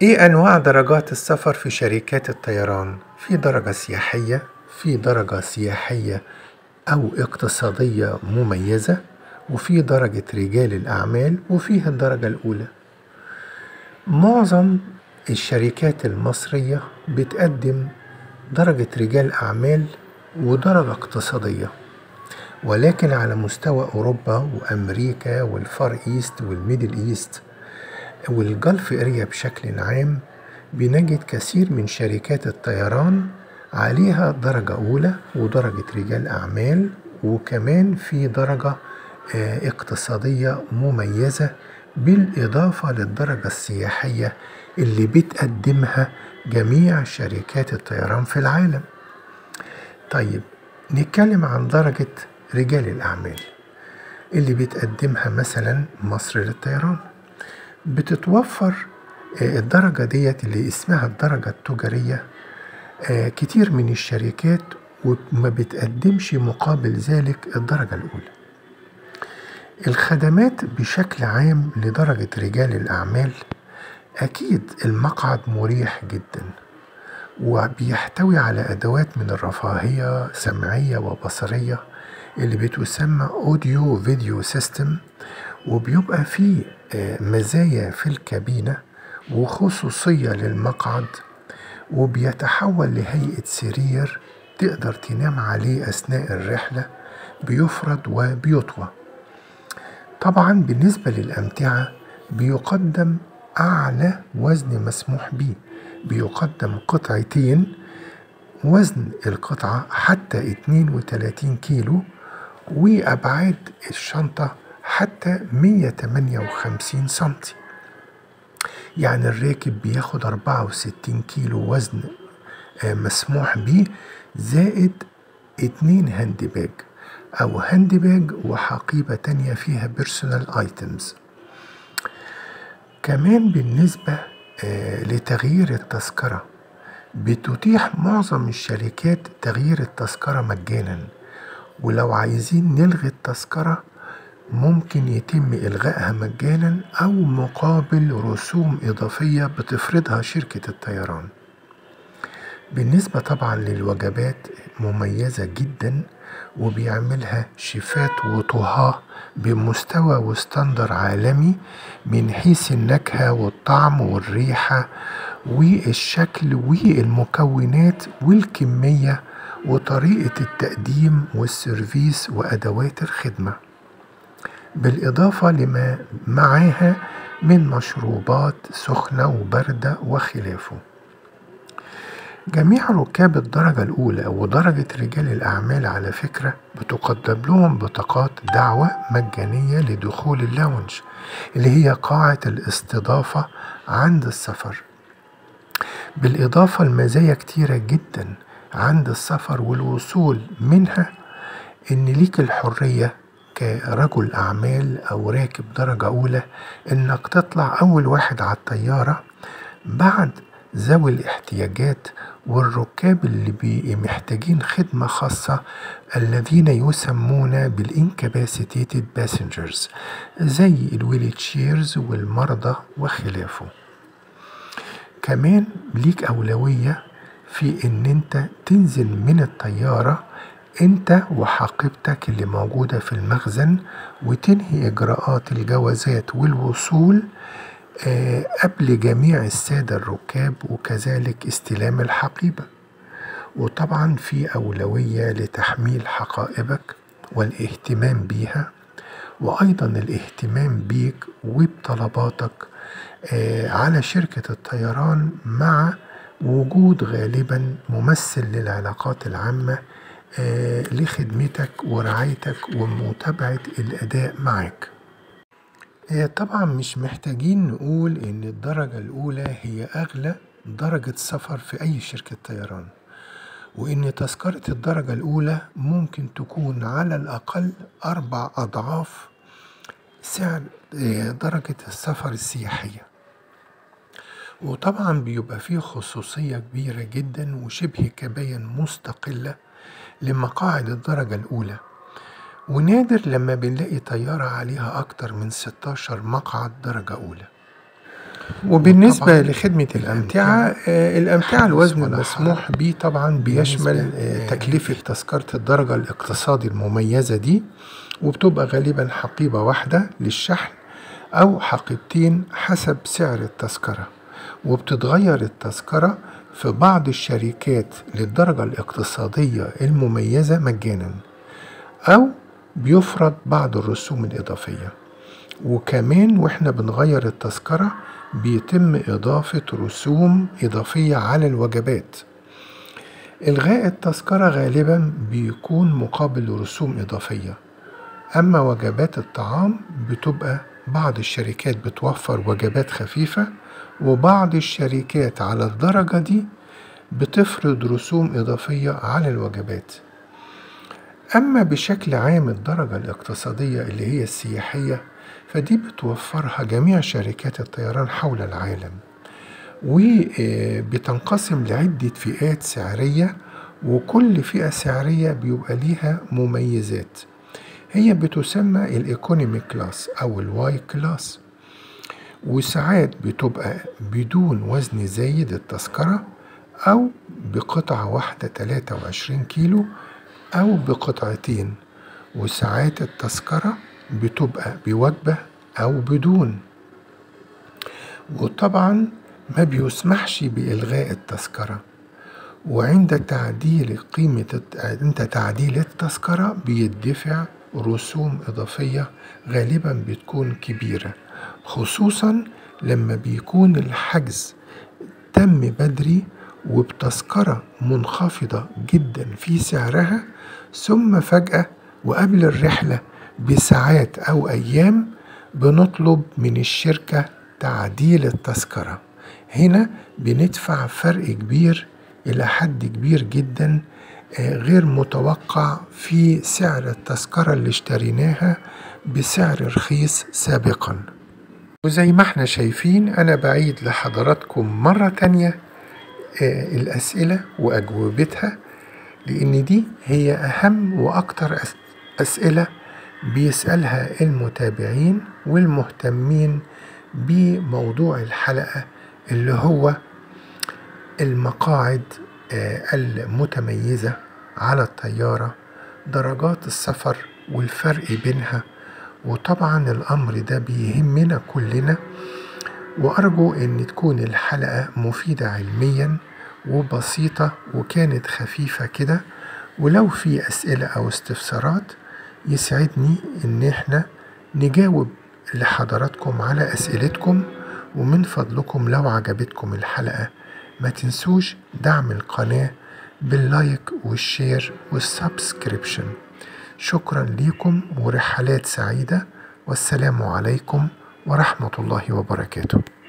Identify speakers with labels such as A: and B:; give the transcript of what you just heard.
A: ايه انواع درجات السفر في شركات الطيران في درجة سياحية في درجة سياحية او اقتصادية مميزة وفي درجة رجال الاعمال وفيها الدرجة الاولى معظم الشركات المصرية بتقدم درجة رجال اعمال ودرجة اقتصادية ولكن على مستوى اوروبا وامريكا والفار ايست والميدل ايست والجلف اريا بشكل عام بنجد كثير من شركات الطيران عليها درجة أولى ودرجة رجال أعمال وكمان في درجة آه، اقتصادية مميزة بالإضافة للدرجة السياحية اللي بتقدمها جميع شركات الطيران في العالم طيب نتكلم عن درجة رجال الأعمال اللي بتقدمها مثلا مصر للطيران بتتوفر آه، الدرجة ديت اللي اسمها الدرجة التجارية آه، كتير من الشركات وما بتقدمش مقابل ذلك الدرجة الأولى الخدمات بشكل عام لدرجة رجال الأعمال أكيد المقعد مريح جدا وبيحتوي على أدوات من الرفاهية سمعية وبصرية اللي بتسمى أوديو فيديو سيستم وبيبقى فيه آه، مزايا في الكابينة وخصوصية للمقعد وبيتحول لهيئة سرير تقدر تنام عليه أثناء الرحلة بيفرد وبيطوى طبعا بالنسبة للأمتعة بيقدم أعلى وزن مسموح به بيقدم قطعتين وزن القطعة حتى 32 كيلو وأبعاد الشنطة حتى 158 سنتي يعني الراكب بياخد 64 كيلو وزن آه، مسموح بيه زائد اتنين هاند باج أو هاند باج وحقيبة تانية فيها بيرسونال ايتمز كمان بالنسبة آه، لتغيير التذكرة بتتيح معظم الشركات تغيير التذكرة مجانا ولو عايزين نلغي التذكرة ممكن يتم إلغائها مجانا أو مقابل رسوم إضافية بتفرضها شركة الطيران بالنسبة طبعا للوجبات مميزة جدا وبيعملها شيفات وطهاة بمستوى وستاندر عالمي من حيث النكهة والطعم والريحة والشكل والمكونات والكمية وطريقة التقديم والسيرفيس وأدوات الخدمة بالإضافة لما معاها من مشروبات سخنة وباردة وخلافه جميع ركاب الدرجة الأولى ودرجة رجال الأعمال على فكرة بتقدم لهم بطاقات دعوة مجانية لدخول اللاونج اللي هي قاعة الاستضافة عند السفر بالإضافة لمزايا كتيرة جدا عند السفر والوصول منها إن ليك الحرية كرجل أعمال أو راكب درجة أولى إنك تطلع أول واحد على الطيارة بعد ذوي الاحتياجات والركاب اللي بي- محتاجين خدمة خاصة الذين يسمون بالانكاباسيتيتد باسنجرز زي الويل تشيرز والمرضى وخلافه كمان ليك أولوية في إن أنت تنزل من الطيارة أنت وحقيبتك اللي موجودة في المخزن وتنهي إجراءات الجوازات والوصول آه، قبل جميع السادة الركاب وكذلك استلام الحقيبة وطبعا في أولوية لتحميل حقائبك والاهتمام بيها وأيضا الاهتمام بيك وبطلباتك آه، على شركة الطيران مع وجود غالبا ممثل للعلاقات العامة آه، لخدمتك ورعايتك ومتابعة الأداء معك هي طبعا مش محتاجين نقول إن الدرجة الأولى هي أغلى درجة سفر في أي شركة طيران وإن تذكرة الدرجة الأولى ممكن تكون على الأقل أربع أضعاف سعر آه، درجة السفر السياحية وطبعا بيبقى فيه خصوصية كبيرة جدا وشبه كباين مستقلة لمقاعد الدرجة الأولى ونادر لما بنلاقي طيارة عليها أكتر من 16 مقعد درجة أولى وبالنسبة
B: وطبعاً
A: لخدمة الأمتعة آه، الأمتعة الوزن المسموح به طبعا بيشمل
B: بالنسبة
A: آه، تكلفة تذكرة الدرجة الاقتصادي المميزة دي وبتبقى غالبا حقيبة واحدة للشحن أو حقيبتين حسب سعر التذكرة وبتتغير التذكرة في بعض الشركات للدرجة الاقتصادية المميزة مجانا أو بيفرض بعض الرسوم الإضافية وكمان واحنا بنغير التذكرة بيتم إضافة رسوم إضافية على الوجبات إلغاء التذكرة غالبا بيكون مقابل رسوم إضافية أما وجبات الطعام بتبقى بعض الشركات بتوفر وجبات خفيفة وبعض الشركات على الدرجة دي بتفرض رسوم إضافية على الوجبات أما بشكل عام الدرجة الاقتصادية اللي هي السياحية فدي بتوفرها جميع شركات الطيران حول العالم وبتنقسم لعدة فئات سعرية وكل فئة سعرية بيبقى ليها مميزات هي بتسمى الايكونومي كلاس أو الواي كلاس وساعات بتبقى بدون وزن زايد التذكرة أو بقطعة واحدة 23 كيلو أو بقطعتين وساعات التذكرة بتبقى بوجبة أو بدون وطبعا ما بيسمحش بإلغاء التذكرة وعند تعديل قيمة الت- عند تعديل التذكرة بيدفع رسوم إضافية غالبا بتكون كبيرة خصوصا لما بيكون الحجز تم بدري وبتذكرة منخفضة جدا في سعرها ثم فجأة وقبل الرحلة بساعات أو أيام بنطلب من الشركة تعديل التذكرة هنا بندفع فرق كبير إلى حد كبير جدا آه، غير متوقع في سعر التذكرة اللي اشتريناها بسعر رخيص سابقا وزي ما احنا شايفين أنا بعيد لحضراتكم مرة تانية آه، الأسئلة وأجوبتها لأن دي هي أهم وأكتر أس- أسئلة بيسألها المتابعين والمهتمين بموضوع الحلقة اللي هو المقاعد آه، المتميزة على الطيارة درجات السفر والفرق بينها وطبعا الأمر ده بيهمنا كلنا وأرجو أن تكون الحلقة مفيدة علميا وبسيطة وكانت خفيفة كده ولو في أسئلة أو استفسارات يسعدني إن إحنا نجاوب لحضراتكم على أسئلتكم ومن فضلكم لو عجبتكم الحلقة ما تنسوش دعم القناة باللايك والشير والسبسكريبشن شكرا ليكم ورحلات سعيدة والسلام عليكم ورحمة الله وبركاته